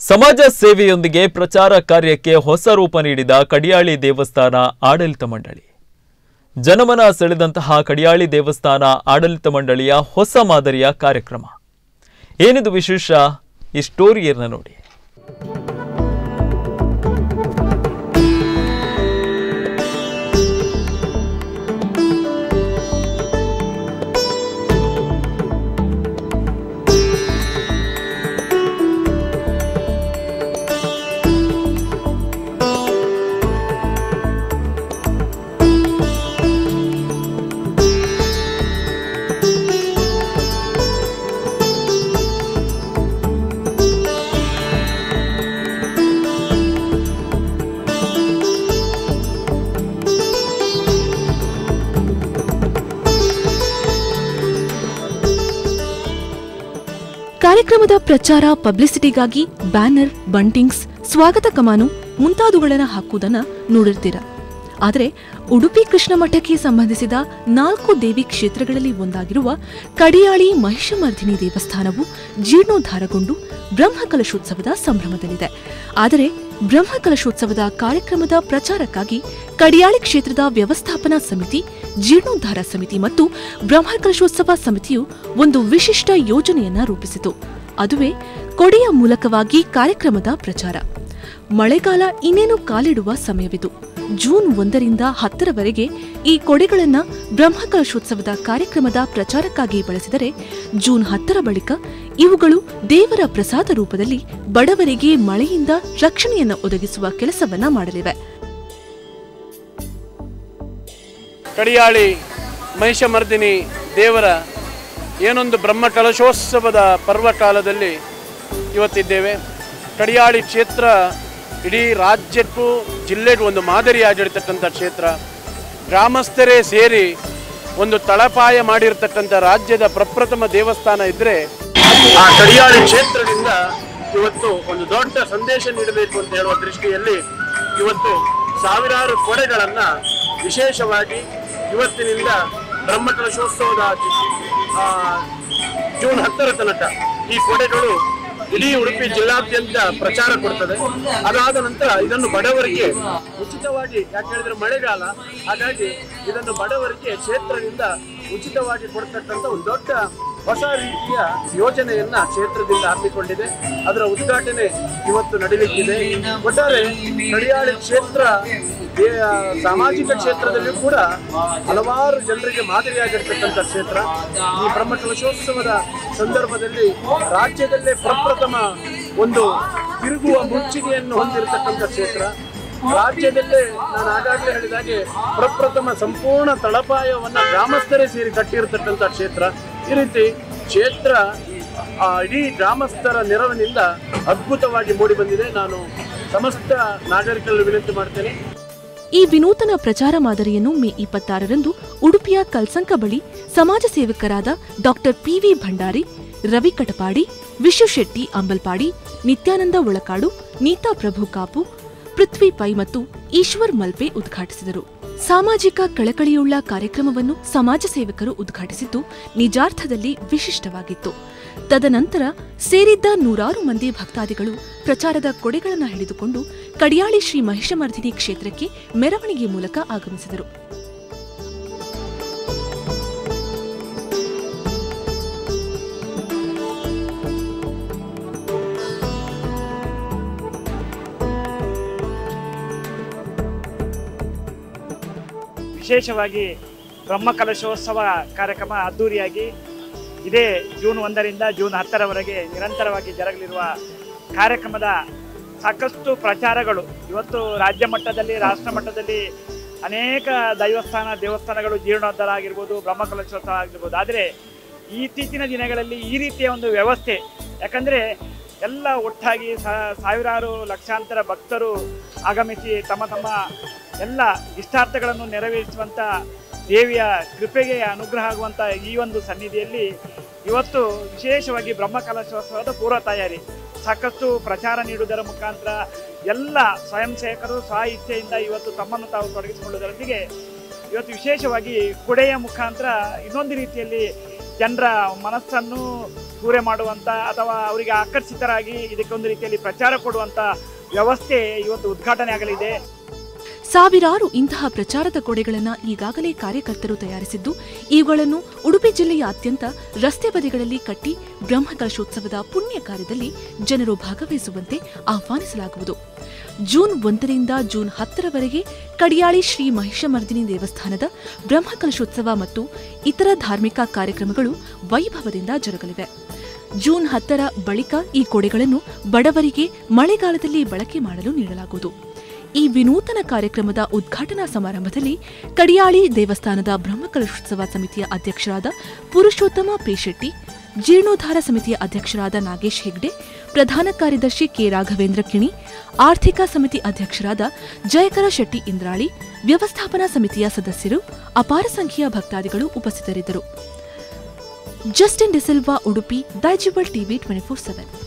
ಸಮಾಜ ಸೇವೆಯೊಂದಿಗೆ ಪ್ರಚಾರ ಕಾರ್ಯಕ್ಕೆ ಹೊಸ ರೂಪ ನೀಡಿದ ಕಡಿಯಾಳಿ ದೇವಸ್ಥಾನ ಆಡಳಿತ ಮಂಡಳಿ ಜನಮನ ಸೆಳೆದಂತಹ ಕಡಿಯಾಳಿ ದೇವಸ್ಥಾನ ಆಡಳಿತ ಮಂಡಳಿಯ ಹೊಸ ಮಾದರಿಯ ಕಾರ್ಯಕ್ರಮ ಏನಿದು ವಿಶೇಷ ಈ ಸ್ಟೋರಿಯನ್ನ ನೋಡಿ ಕಾರ್ಯಕ್ರಮದ ಪ್ರಚಾರ ಪಬ್ಲಿಸಿಟಿಗಾಗಿ ಬ್ಯಾನರ್ ಬಂಟಿಂಗ್ಸ್ ಸ್ವಾಗತ ಕಮಾನು ಮುಂತಾದವುಗಳನ್ನು ಹಾಕುವುದನ್ನ ನೋಡಿರ್ತೀರ ಆದರೆ ಉಡುಪಿ ಕೃಷ್ಣ ಮಠಕ್ಕೆ ಸಂಬಂಧಿಸಿದ ನಾಲ್ಕು ದೇವಿ ಕ್ಷೇತ್ರಗಳಲ್ಲಿ ಒಂದಾಗಿರುವ ಕಡಿಯಾಳಿ ಮಹಿಷಮರ್ಧಿನಿ ದೇವಸ್ಥಾನವು ಜೀರ್ಣೋದ್ಧಾರಗೊಂಡು ಬ್ರಹ್ಮಕಲಶೋತ್ಸವದ ಸಂಭ್ರಮದಲ್ಲಿದೆ ಆದರೆ ಬ್ರಹ್ಮಕಲಶೋತ್ಸವದ ಕಾರ್ಯಕ್ರಮದ ಪ್ರಚಾರಕ್ಕಾಗಿ ಕಡಿಯಾಳಿ ಕ್ಷೇತ್ರದ ವ್ಯವಸ್ಥಾಪನಾ ಸಮಿತಿ ಜೀರ್ಣೋದ್ಧಾರ ಸಮಿತಿ ಮತ್ತು ಬ್ರಹ್ಮಕಲಶೋತ್ಸವ ಸಮಿತಿಯು ಒಂದು ವಿಶಿಷ್ಟ ಯೋಜನೆಯನ್ನ ರೂಪಿಸಿತು ಅದುವೇ ಕೊಡೆಯ ಮೂಲಕವಾಗಿ ಕಾರ್ಯಕ್ರಮದ ಪ್ರಚಾರ ಮಳೆಗಾಲ ಇನ್ನೇನು ಕಾಲಿಡುವ ಸಮಯವಿದು ಜೂನ್ ಒಂದರಿಂದ ಹತ್ತರವರೆಗೆ ಈ ಕೊಡೆಗಳನ್ನ ಬ್ರಹ್ಮಕಲಶೋತ್ಸವದ ಕಾರ್ಯಕ್ರಮದ ಪ್ರಚಾರಕ್ಕಾಗಿ ಬಳಸಿದರೆ ಜೂನ್ ಹತ್ತರ ಬಳಿಕ ಇವುಗಳು ದೇವರ ಪ್ರಸಾದ ರೂಪದಲ್ಲಿ ಬಡವರಿಗೆ ಮಳೆಯಿಂದ ರಕ್ಷಣೆಯನ್ನು ಒದಗಿಸುವ ಕೆಲಸವನ್ನ ಮಾಡಲಿವೆ ಕಡಿಯಾಳಿ ಮಹಿಷಮರ್ದಿನಿ ದೇವರ ಏನೊಂದು ಬ್ರಹ್ಮ ಕಲಶೋತ್ಸವದ ಪರ್ವಕಾಲದಲ್ಲಿ ಇವತ್ತಿದ್ದೇವೆ ಕಡಿಯಾಳಿ ಕ್ಷೇತ್ರ ಇಡೀ ರಾಜ್ಯಕ್ಕೂ ಜಿಲ್ಲೆಗೂ ಒಂದು ಮಾದರಿಯಾಗಿರ್ತಕ್ಕಂಥ ಕ್ಷೇತ್ರ ಗ್ರಾಮಸ್ಥರೇ ಸೇರಿ ಒಂದು ತಳಪಾಯ ಮಾಡಿರ್ತಕ್ಕಂಥ ರಾಜ್ಯದ ಪ್ರಪ್ರಥಮ ದೇವಸ್ಥಾನ ಇದ್ದರೆ ಆ ಕಡಿಯಾಳಿ ಕ್ಷೇತ್ರದಿಂದ ಇವತ್ತು ಒಂದು ದೊಡ್ಡ ಸಂದೇಶ ನೀಡಬೇಕು ಅಂತ ಹೇಳುವ ದೃಷ್ಟಿಯಲ್ಲಿ ಇವತ್ತು ಸಾವಿರಾರು ಕೊಡೆಗಳನ್ನು ವಿಶೇಷವಾಗಿ ಇವತ್ತಿನಿಂದ ಬ್ರಹ್ಮಕಲಶೋತ್ಸವದ ಆ, ಜೂನ್ ಹತ್ತರ ತನಕ ಈ ಕೊಡೆಗಳು ಇಡೀ ಉಡುಪಿ ಜಿಲ್ಲಾದ್ಯಂತ ಪ್ರಚಾರ ಕೊಡ್ತದೆ ಅದಾದ ನಂತರ ಇದನ್ನು ಬಡವರಿಗೆ ಉಚಿತವಾಗಿ ಯಾಕೆ ಹೇಳಿದ್ರೆ ಮಳೆಗಾಲ ಹಾಗಾಗಿ ಇದನ್ನು ಬಡವರಿಗೆ ಕ್ಷೇತ್ರದಿಂದ ಉಚಿತವಾಗಿ ಕೊಡ್ತಕ್ಕಂಥ ಒಂದು ದೊಡ್ಡ ಹೊಸ ರೀತಿಯ ಯೋಜನೆಯನ್ನ ಕ್ಷೇತ್ರದಿಂದ ಹಮ್ಮಿಕೊಂಡಿದೆ ಅದರ ಉದ್ಘಾಟನೆ ಇವತ್ತು ನಡೀಲಿಕ್ಕಿದೆ ಒಟ್ಟಾರೆ ಕಡಿಯಾಳಿ ಕ್ಷೇತ್ರ ಏ- ಸಾಮಾಜಿಕ ಕ್ಷೇತ್ರದಲ್ಲಿಯೂ ಕೂಡ ಹಲವಾರು ಜನರಿಗೆ ಮಾದರಿಯಾಗಿರ್ತಕ್ಕಂಥ ಕ್ಷೇತ್ರ ಈ ಬ್ರಹ್ಮಕಲಶೋತ್ಸವದ ಸಂದರ್ಭದಲ್ಲಿ ರಾಜ್ಯದಲ್ಲೇ ಪ್ರಪ್ರಥಮ ಒಂದು ತಿರುಗುವ ಮುಚ್ಚಿಗೆಯನ್ನು ಹೊಂದಿರತಕ್ಕಂಥ ಕ್ಷೇತ್ರ ರಾಜ್ಯದಲ್ಲೇ ನಾನು ಆಗಾಗಲೇ ಹೇಳಿದಾಗೆ ಪ್ರಪ್ರಥಮ ಸಂಪೂರ್ಣ ತಳಪಾಯವನ್ನ ಗ್ರಾಮಸ್ಥರೇ ಸೇರಿ ಕಟ್ಟಿರತಕ್ಕಂಥ ಕ್ಷೇತ್ರ ಈ ರೀತಿ ಕ್ಷೇತ್ರ ಆ, ಇಡೀ ಗ್ರಾಮಸ್ಥರ ನೆರವಿನಿಂದ ಅದ್ಭುತವಾಗಿ ಮೂಡಿ ಬಂದಿದೆ ನಾನು ಸಮಸ್ತ ನಾಗರಿಕರಲ್ಲಿ ವಿನಂತಿ ಮಾಡ್ತೇನೆ ಈ ವಿನೂತನ ಪ್ರಚಾರ ಮಾದರಿಯನ್ನು ಮೇ ಇಪ್ಪತ್ತಾರರಂದು ಉಡುಪಿಯ ಕಲ್ಸಂಕ ಬಳಿ ಸಮಾಜ ಸೇವಕರಾದ ಡಾಕ್ಟರ್ ಪಿವಿ ಭಂಡಾರಿ ರವಿ ಕಟಪಾಡಿ ವಿಶ್ವಶೆಟ್ಟಿ ಅಂಬಲ್ಪಾಡಿ ನಿತ್ಯಾನಂದ ಒಳಕಾಡು ನೀತಾ ಪ್ರಭು ಕಾಪು ಪೃಥ್ವಿ ಪೈ ಮತ್ತು ಈಶ್ವರ್ ಮಲ್ಪೆ ಉದ್ಘಾಟಿಸಿದರು ಸಾಮಾಜಿಕ ಕಳಕಳಿಯುಳ್ಳ ಕಾರ್ಯಕ್ರಮವನ್ನು ಸಮಾಜ ಸೇವಕರು ಉದ್ಘಾಟಿಸಿದ್ದು ನಿಜಾರ್ಥದಲ್ಲಿ ವಿಶಿಷ್ಟವಾಗಿತ್ತು ತದನಂತರ ಸೇರಿದ್ದ ನೂರಾರು ಮಂದಿ ಭಕ್ತಾದಿಗಳು ಪ್ರಚಾರದ ಕೊಡೆಗಳನ್ನು ಹಿಡಿದುಕೊಂಡು ಕಡಿಯಾಳಿ ಶ್ರೀ ಮಹಿಷಮರ್ಧಿನಿ ಕ್ಷೇತ್ರಕ್ಕೆ ಮೆರವಣಿಗೆ ಮೂಲಕ ಆಗಮಿಸಿದರು ವಿಶೇಷವಾಗಿ ಬ್ರಹ್ಮಕಲಶೋತ್ಸವ ಕಾರ್ಯಕ್ರಮ ಅದ್ದೂರಿಯಾಗಿ ಇದೇ ಜೂನ್ ಒಂದರಿಂದ ಜೂನ್ ಹತ್ತರವರೆಗೆ ನಿರಂತರವಾಗಿ ಜರುಗಲಿರುವ ಕಾರ್ಯಕ್ರಮದ ಸಾಕಷ್ಟು ಪ್ರಚಾರಗಳು ಇವತ್ತು ರಾಜ್ಯ ಮಟ್ಟದಲ್ಲಿ ರಾಷ್ಟ್ರ ಮಟ್ಟದಲ್ಲಿ ಅನೇಕ ದೈವಸ್ಥಾನ ದೇವಸ್ಥಾನಗಳು ಜೀರ್ಣೋದ್ಧಾರ ಆಗಿರ್ಬೋದು ಬ್ರಹ್ಮಕಲಶೋತ್ಸವ ಆಗಿರ್ಬೋದು ಆದರೆ ಇತ್ತೀಚಿನ ದಿನಗಳಲ್ಲಿ ಈ ರೀತಿಯ ಒಂದು ವ್ಯವಸ್ಥೆ ಯಾಕಂದರೆ ಎಲ್ಲ ಒಟ್ಟಾಗಿ ಸಾ- ಸಾವಿರಾರು ಲಕ್ಷಾಂತರ ಭಕ್ತರು ಆಗಮಿಸಿ ತಮ್ಮ ತಮ್ಮ ಎಲ್ಲ ಇಷ್ಟಾರ್ಥಗಳನ್ನು ನೆರವೇರಿಸುವಂಥ ದೇವಿಯ ಕೃಪೆಗೆ ಅನುಗ್ರಹ ಆಗುವಂಥ ಈ ಒಂದು ಸನ್ನಿಧಿಯಲ್ಲಿ ಇವತ್ತು ವಿಶೇಷವಾಗಿ ಬ್ರಹ್ಮಕಲಶೋತ್ಸವದ ಪೂರ್ವ ತಯಾರಿ ಸಾಕಷ್ಟು ಪ್ರಚಾರ ನೀಡುವುದರ ಮುಖಾಂತರ ಎಲ್ಲ ಸ್ವಯಂ ಸೇವಕರು ಸ್ವ ಇಚ್ಛೆಯಿಂದ ಇವತ್ತು ತಮ್ಮನ್ನು ತಾವು ತೊಡಗಿಸಿಕೊಳ್ಳುವುದರೊಂದಿಗೆ ಇವತ್ತು ವಿಶೇಷವಾಗಿ ಕುಡೆಯ ಮುಖಾಂತರ ಇನ್ನೊಂದು ರೀತಿಯಲ್ಲಿ ಜನರ ಮನಸ್ಸನ್ನು ಸೂರೆ ಮಾಡುವಂಥ ಅಥವಾ ಅವರಿಗೆ ಆಕರ್ಷಿತರಾಗಿ ಇದಕ್ಕೊಂದು ರೀತಿಯಲ್ಲಿ ಪ್ರಚಾರ ಕೊಡುವಂಥ ವ್ಯವಸ್ಥೆ ಇವತ್ತು ಉದ್ಘಾಟನೆ ಆಗಲಿದೆ ಸಾವಿರಾರು ಇಂತಹ ಪ್ರಚಾರದ ಕೊಡೆಗಳನ್ನು ಈಗಾಗಲೇ ಕಾರ್ಯಕರ್ತರು ತಯಾರಿಸಿದ್ದು ಇವುಗಳನ್ನು ಉಡುಪಿ ಜಿಲ್ಲೆಯಾದ್ಯಂತ ರಸ್ತೆ ಬದಿಗಳಲ್ಲಿ ಕಟ್ಟಿ ಬ್ರಹ್ಮಕಲಶೋತ್ಸವದ ಪುಣ್ಯ ಕಾರ್ಯದಲ್ಲಿ ಜನರು ಭಾಗವಹಿಸುವಂತೆ ಆಹ್ವಾನಿಸಲಾಗುವುದು ಜೂನ್ ಒಂದರಿಂದ ಜೂನ್ ಹತ್ತರವರೆಗೆ ಕಡಿಯಾಳಿ ಶ್ರೀ ಮಹಿಷಮರ್ದಿನಿ ದೇವಸ್ಥಾನದ ಬ್ರಹ್ಮಕಲಶೋತ್ಸವ ಮತ್ತು ಇತರ ಧಾರ್ಮಿಕ ಕಾರ್ಯಕ್ರಮಗಳು ವೈಭವದಿಂದ ಜರುಗಲಿವೆ ಜೂನ್ ಹತ್ತರ ಬಳಿಕ ಈ ಕೊಡೆಗಳನ್ನು ಬಡವರಿಗೆ ಮಳೆಗಾಲದಲ್ಲಿ ಬಳಕೆ ಮಾಡಲು ನೀಡಲಾಗುವುದು ಈ ವಿನೂತನ ಕಾರ್ಯಕ್ರಮದ ಉದ್ಘಾಟನಾ ಸಮಾರಂಭದಲ್ಲಿ ಕಡಿಯಾಳಿ ದೇವಸ್ಥಾನದ ಬ್ರಹ್ಮಕಲಶೋತ್ಸವ ಸಮಿತಿಯ ಅಧ್ಯಕ್ಷರಾದ ಪುರುಷೋತ್ತಮ ಪೇಶೆಟ್ಟಿ ಜೀರ್ಣೋದ್ಧಾರ ಸಮಿತಿಯ ಅಧ್ಯಕ್ಷರಾದ ನಾಗೇಶ್ ಹೆಗ್ಡೆ ಪ್ರಧಾನ ಕಾರ್ಯದರ್ಶಿ ಕೆ ರಾಘವೇಂದ್ರ ಕಿಣಿ ಆರ್ಥಿಕ ಸಮಿತಿ ಅಧ್ಯಕ್ಷರಾದ ಜಯಕರ ಶೆಟ್ಟಿ ಇಂದ್ರಾಳಿ ವ್ಯವಸ್ಥಾಪನಾ ಸಮಿತಿಯ ಸದಸ್ಯರು ಅಪಾರ ಸಂಖ್ಯೆಯ ಭಕ್ತಾದಿಗಳು ಉಪಸ್ಥಿತರಿದ್ದರು Justin D'Silva Udupi Daijiworld TV twenty four seven